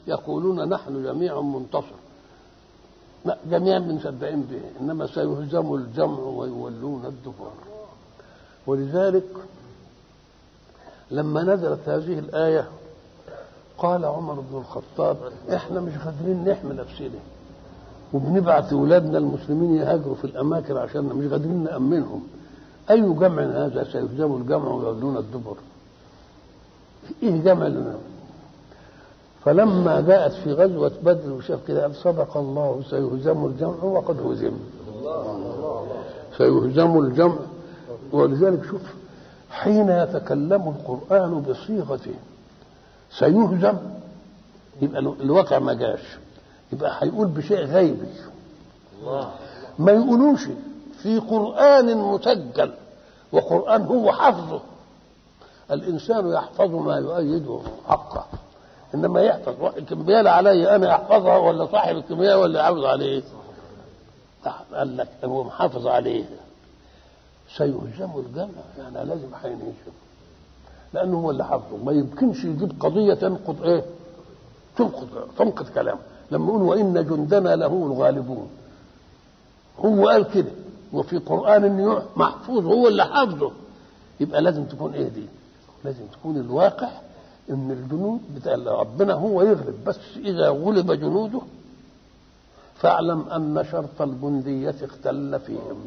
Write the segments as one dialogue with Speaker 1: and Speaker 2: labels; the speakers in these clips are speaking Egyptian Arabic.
Speaker 1: يقولون نحن جميع منتصر لا جميعا مصدقين به انما سيهزم الجمع ويولون الدبر ولذلك لما نزلت هذه الايه قال عمر بن الخطاب احنا مش قادرين نحمي نفسنا وبنبعث اولادنا المسلمين يهاجروا في الاماكن عشان مش قادرين نامنهم اي جمع هذا سيهزم الجمع ويولون الدبر ايه جمع لنا فلما جاءت في غزوة بدر وشاف كده قال صدق الله سيهزم الجمع وقد هزم سيهزم الجمع ولذلك شوف حين يتكلم القرآن بصيغته سيهزم يبقى الواقع ما جاش يبقى هيقول بشيء غيبي ما يقولوش في قرآن مسجل وقرآن هو حفظه الإنسان يحفظ ما يؤيده حقه إنما يحفظ الكمبيال علي أنا أحفظها ولا صاحب الكمبيال ولا يحافظ عليه قال لك هو محافظ عليه سيهزم الجمع يعني لازم هينهزم لأنه هو اللي حافظه ما يمكنش يجيب قضية تنقض إيه تنقض تنقض كلامه لما يقول وإن جندنا له الغالبون هو قال كده وفي قرآن محفوظ هو اللي حافظه يبقى لازم تكون ايه دي لازم تكون الواقع ان الجنود بتاع ربنا هو يغلب بس اذا غلب جنوده فاعلم ان شرط الجندية اختل فيهم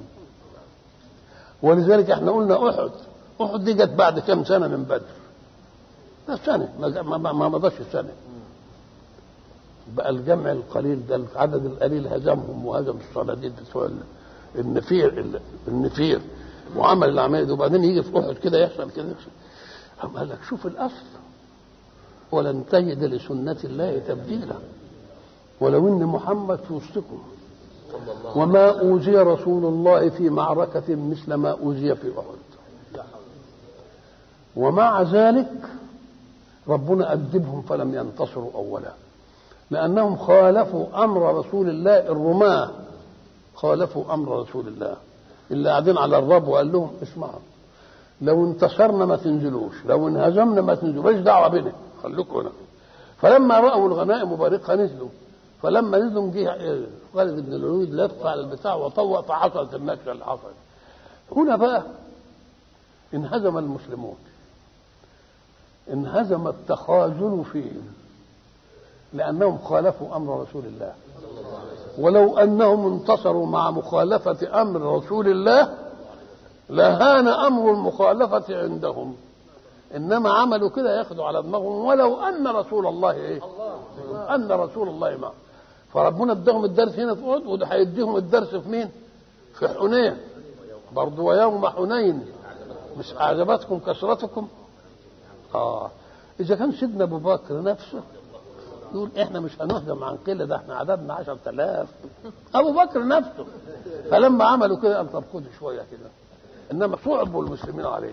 Speaker 1: ولذلك احنا قلنا احد احد دي جت بعد كم سنة من بدر سنة ما ما مضاش سنة بقى الجمع القليل ده العدد القليل هزمهم وهزم الصناديد بتوع النفير النفير وعمل العمليه دي وبعدين يجي في احد كده يحصل كده يحصل قام قال لك شوف الاصل ولن تجد لسنة الله تبديلا ولو ان محمد في وسطكم وما اوذي رسول الله في معركة مثل ما اوذي في احد ومع ذلك ربنا أدبهم فلم ينتصروا أولا لأنهم خالفوا أمر رسول الله الرماة خالفوا أمر رسول الله اللي قاعدين على الرب وقال لهم اسمعوا لو انتصرنا ما تنزلوش لو انهزمنا ما تنزلوش دعوة بنا خليكم هنا فلما رأوا الغنائم مبارقة نزلوا فلما نزلوا جه خالد بن الوليد لف على البتاع وطوق فحصلت النكسة اللي حصلت هنا بقى انهزم المسلمون انهزم التخاذل فيهم لأنهم خالفوا أمر رسول الله ولو أنهم انتصروا مع مخالفة أمر رسول الله لهان أمر المخالفة عندهم إنما عملوا كده ياخدوا على دماغهم ولو أن رسول الله إيه أن رسول الله ما فربنا اداهم الدرس هنا في أحد وده هيديهم الدرس في مين في حنين برضه ويوم حنين مش أعجبتكم كثرتكم آه إذا كان سيدنا أبو بكر نفسه يقول احنا مش هنهزم عن قله ده احنا عددنا 10000 ابو بكر نفسه فلما عملوا كده قال طب خدوا شويه كده انما صعبوا المسلمين عليه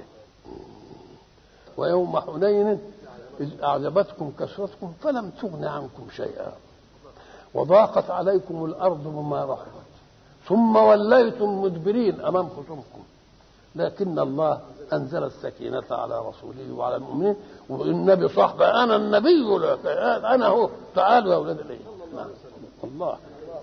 Speaker 1: ويوم حنين اذ اعجبتكم كثرتكم فلم تغن عنكم شيئا وضاقت عليكم الارض بما رحبت ثم وليتم مدبرين امام خصومكم لكن الله انزل السكينه على رسوله وعلى المؤمنين والنبي صاحبه انا النبي لا انا هو تعالوا يا اولاد الايه الله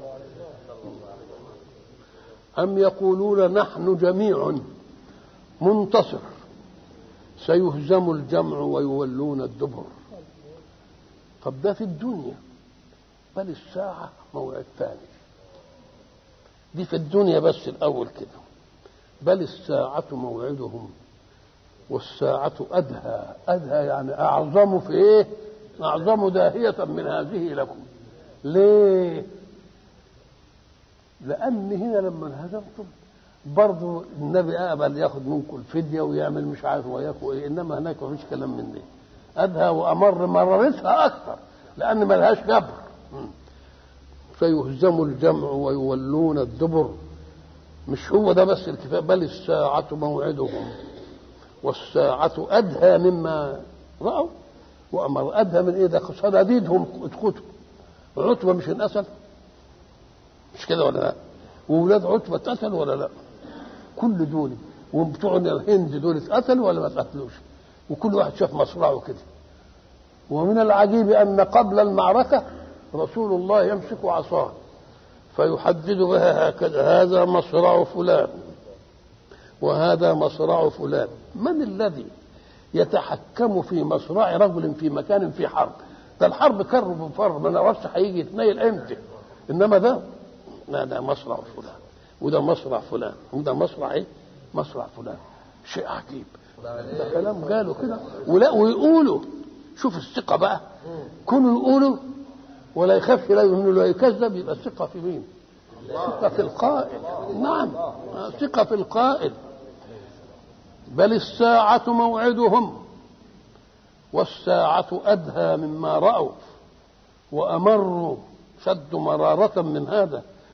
Speaker 1: ام يقولون نحن جميع منتصر سيهزم الجمع ويولون الدبر طب ده في الدنيا بل الساعة موعد ثاني دي في الدنيا بس الأول كده بل الساعة موعدهم والساعة أدهى أدهى يعني أعظم في إيه أعظم داهية من هذه لكم ليه لأن هنا لما انهزمتم برضه النبي قبل ياخد منكم الفدية ويعمل مش عارف وياكم إيه إنما هناك مفيش كلام من ده أدهى وأمر مررتها أكثر لأن ملهاش جبر فيهزم الجمع ويولون الدبر مش هو ده بس الكفاية بل الساعة موعدهم والساعة أدهى مما رأوا وأمر أدهى من إيه ده صناديدهم اتقتلوا عتبة مش انقتل مش كده ولا لا وولاد عتبة اتقتلوا ولا لا كل دول وبتوع الهند دول اتقتلوا ولا ما اتقتلوش وكل واحد شاف مصرعه كده ومن العجيب أن قبل المعركة رسول الله يمسك عصاه فيحدد بها هكذا هذا مصرع فلان وهذا مصرع فلان من الذي يتحكم في مصرع رجل في مكان في حرب ده الحرب كر وفر ما نعرفش هيجي يتنيل امتى انما ده لا ده مصرع فلان وده مصرع فلان وده مصرع ايه مصرع فلان شيء عجيب ده كلام قالوا كده ولا ويقولوا شوف الثقة بقى كونوا يقولوا ولا يخاف لا يهن لا يكذب يبقى الثقة في مين؟ ثقة في القائل نعم ثقة في القائل بل الساعة موعدهم والساعة أدهى مما رأوا وأمروا شد مرارة من هذا